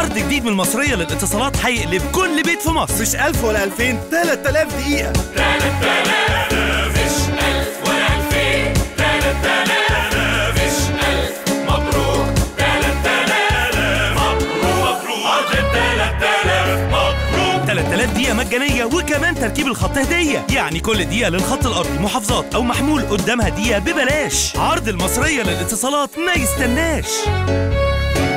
عرض جديد من المصرية للاتصالات هيقلب كل بيت في مصر مش 1000 ولا 2000 3000 دقيقة مبروك 3000 دقيقة مجانية وكمان تركيب الخط هدية يعني كل دقيقة للخط الأرضي محافظات أو محمول قدامها دقيقة ببلاش عرض المصرية للاتصالات ما يستناش